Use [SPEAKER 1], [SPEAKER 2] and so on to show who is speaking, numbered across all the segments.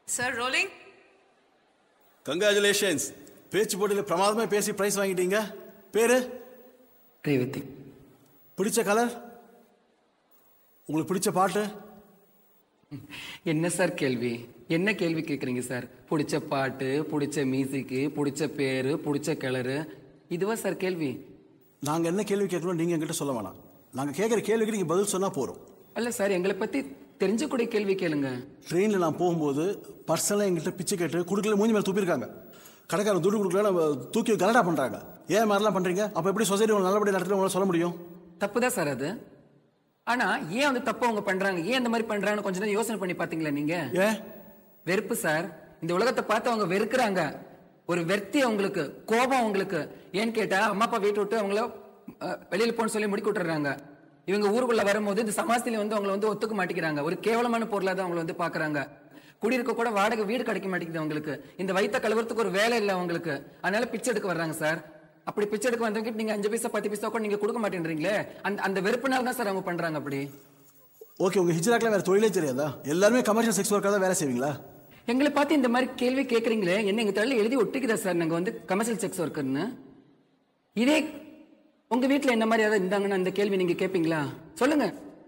[SPEAKER 1] sir rolling
[SPEAKER 2] congratulations பேச்சு போட்டியில் பிரமாதமாக பேசி ப்ரைஸ் வாங்கிட்டீங்க பேரு
[SPEAKER 3] ரேவதி
[SPEAKER 2] பிடிச்ச கலர் உங்களுக்கு பிடிச்ச பாட்டு
[SPEAKER 3] என்ன சார் கேள்வி என்ன கேள்வி கேட்குறீங்க சார் பிடிச்ச பாட்டு பிடிச்ச மியூசிக்கு பிடிச்ச பேரு பிடிச்ச கலரு இதுவா சார் கேள்வி
[SPEAKER 2] நாங்கள் என்ன கேள்வி கேட்கணும் நீங்கள் எங்கிட்ட சொல்ல வேணாம் நாங்கள் கேட்குற கேள்விக்கு நீங்கள் பதில் சொன்னால் போகிறோம்
[SPEAKER 3] அல்ல சார் எங்களை பத்தி தெரிஞ்சக்கூடிய கேள்வி கேளுங்க
[SPEAKER 2] ட்ரெயினில் நான் போகும்போது பர்சனலாக எங்கள்கிட்ட பிச்சை கேட்டு கொடுக்கல மூஞ்சி மேலே துப்பியிருக்காங்க கடைக்காரன் துட்டு கொடுக்கல நம்ம தூக்கி கலடா பண்ணுறாங்க ஏன் மாதிரிலாம் பண்ணுறீங்க அப்போ எப்படி சொசைட்டி உங்களை நல்லபடியாக நடத்துட்டு உங்களால் சொல்ல முடியும்
[SPEAKER 3] தப்புதான் சார் அது ஆனா ஏன் வந்து தப்பு அவங்க பண்றாங்க ஏன் இந்த மாதிரி பண்றாங்கன்னு கொஞ்ச நேரம் யோசனை பண்ணி பாத்தீங்களா நீங்க
[SPEAKER 2] ஏன்
[SPEAKER 3] வெறுப்பு சார் இந்த உலகத்தை பார்த்து அவங்க வெறுக்கிறாங்க ஒரு வெறுத்தி அவங்களுக்கு கோபம் அவங்களுக்கு ஏன்னு கேட்டா அம்மா அப்பா வீட்டை விட்டு அவங்கள அஹ், வெளியில போன்னு சொல்லி முடிக்க விட்டுறாங்க இவங்க ஊருக்குள்ள வரும்போது இந்த சமாஜத்துல வந்து அவங்கள வந்து ஒத்துக்க மாட்டேங்கிறாங்க ஒரு கேவலமான பொருளா தான் அவங்கள வந்து பாக்குறாங்க குடியிருக்க கூட வாடகை வீடு கிடைக்க மாட்டேங்குது அவங்களுக்கு இந்த வயித்த கழுவுறதுக்கு ஒரு வேலை இல்லை அவங்களுக்கு அதனால பிச்சை எடுக்க வர்றாங்க சார் அப்படி பிச்சை எடுக்க வந்தவங்க நீங்க அஞ்சு பைசா பத்து பைசா கூட நீங்க கொடுக்க மாட்டேன்றீங்களே அந்த அந்த வெறுப்புனால தான் சார் அவங்க பண்றாங்க அப்படி
[SPEAKER 2] ஓகே உங்கள் ஹிஜ்ராக்கில் வேறு தொழிலே தெரியாதா எல்லாருமே கமர்ஷியல் செக்ஸ் ஒர்க்காக தான் வேலை செய்வீங்களா
[SPEAKER 3] எங்களை பார்த்து இந்த மாதிரி கேள்வி கேட்குறீங்களே என்ன எங்க தள்ள எழுதி ஒட்டிக்குதா சார் நாங்க வந்து கமர்ஷியல் செக்ஸ் ஒர்க்கர்னு இதே உங்க வீட்ல என்ன மாதிரி ஏதாவது இருந்தாங்கன்னா இந்த கேள்வி நீங்க கேட்பீங்களா சொல்லுங்க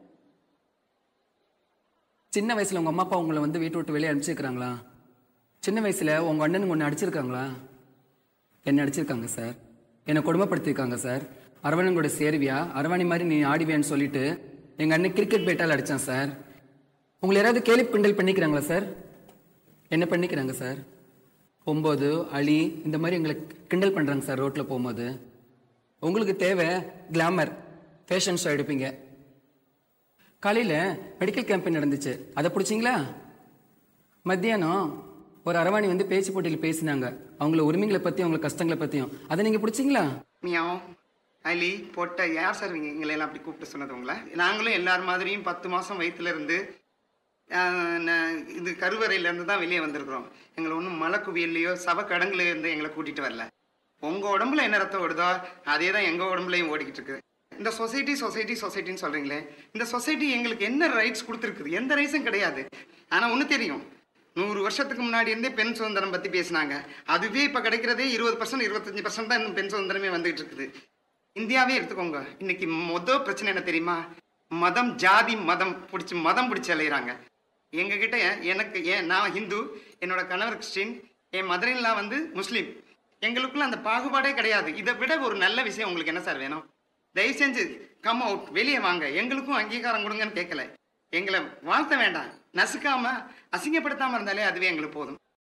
[SPEAKER 3] சின்ன வயசுல உங்க அம்மா அப்பா உங்களை வந்து வீட்டை விட்டு வெளியே அனுப்பிச்சிருக்காங்களா சின்ன வயசுல உங்க அண்ணனுங்க ஒன்று அடிச்சிருக்காங்களா என்ன அடிச்சிருக்காங்க சார் என்னை கொடுமைப்படுத்திருக்காங்க சார் அரவணன் கூட சேருவியா அரவாணி மாதிரி நீ ஆடிவியான்னு சொல்லிட்டு எங்க அண்ணன் கிரிக்கெட் பேட்டால் அடிச்சான் சார் உங்களை யாராவது கேலி கிண்டல் பண்ணிக்கிறாங்களா சார் என்ன பண்ணிக்கிறாங்க சார் ஒம்பது அலி இந்த மாதிரி எங்களை கிண்டல் பண்றாங்க சார் ரோட்ல போகும்போது உங்களுக்கு தேவை கிளாமர் ஃபேஷன் ஷோ எடுப்பீங்க காலையில மெடிக்கல் கேம்பெயின் நடந்துச்சு அதை பிடிச்சிங்களா மத்தியானம் ஒரு அரவாணி வந்து பேச்சு போட்டியில் பேசினாங்க அவங்கள உரிமைகளை பத்தி அவங்கள கஷ்டங்களை பத்தியும் அதை நீங்க பிடிச்சிங்களா
[SPEAKER 4] மியாவ் அலி பொட்ட யார் சார் இவங்க எங்களை எல்லாம் அப்படி கூப்பிட்டு சொன்னது உங்களை நாங்களும் எல்லார் மாதிரியும் பத்து மாதம் வயிற்றுல இருந்து ஆஹ், ந- இது கருவறையில இருந்து தான் வெளியே வந்திருக்கிறோம் எங்களை ஒன்றும் மலை குவியல்லையோ சவ கடங்குல இருந்து எங்களை கூட்டிட்டு வரல உங்க உடம்புல என்ன ரத்தம் ஓடுதோ அதே தான் எங்க உடம்புலையும் ஓடிக்கிட்டு இருக்கு இந்த சொசைட்டி சொசைட்டி சொசைட்டின்னு சொல்றீங்களே இந்த சொசைட்டி எங்களுக்கு என்ன ரைட்ஸ் கொடுத்துருக்குது எந்த ரைட்ஸும் கிடையாது ஆனா ஒன்று தெரியும் நூறு வருஷத்துக்கு முன்னாடி இருந்தே பெண் சுதந்திரம் பத்தி பேசினாங்க அதுவே இப்ப கிடைக்கிறதே இருபது பர்சன்ட் இருபத்தஞ்சு பர்சன்ட் தான் இன்னும் பெண் சுதந்திரமே வந்துகிட்டு இருக்குது இந்தியாவே எடுத்துக்கோங்க இன்னைக்கு மொதல் பிரச்சனை என்ன தெரியுமா மதம் ஜாதி மதம் பிடிச்சி மதம் பிடிச்சி அலையிறாங்க எங்க கிட்ட எனக்கு ஏன் நான் ஹிந்து என்னோட கணவர் கிறிஸ்டின் என் மதுரைலாம் வந்து முஸ்லீம் எங்களுக்குள்ள அந்த பாகுபாடே கிடையாது இதை விட ஒரு நல்ல விஷயம் உங்களுக்கு என்ன சார் வேணும் தயவு செஞ்சு கம் அவுட் வெளியே வாங்க எங்களுக்கும் அங்கீகாரம் கொடுங்கன்னு கேட்கல எங்களை வாழ்த்த வேண்டாம் நசுக்காம அசிங்கப்படுத்தாம இருந்தாலே அதுவே எங்களுக்கு போதும்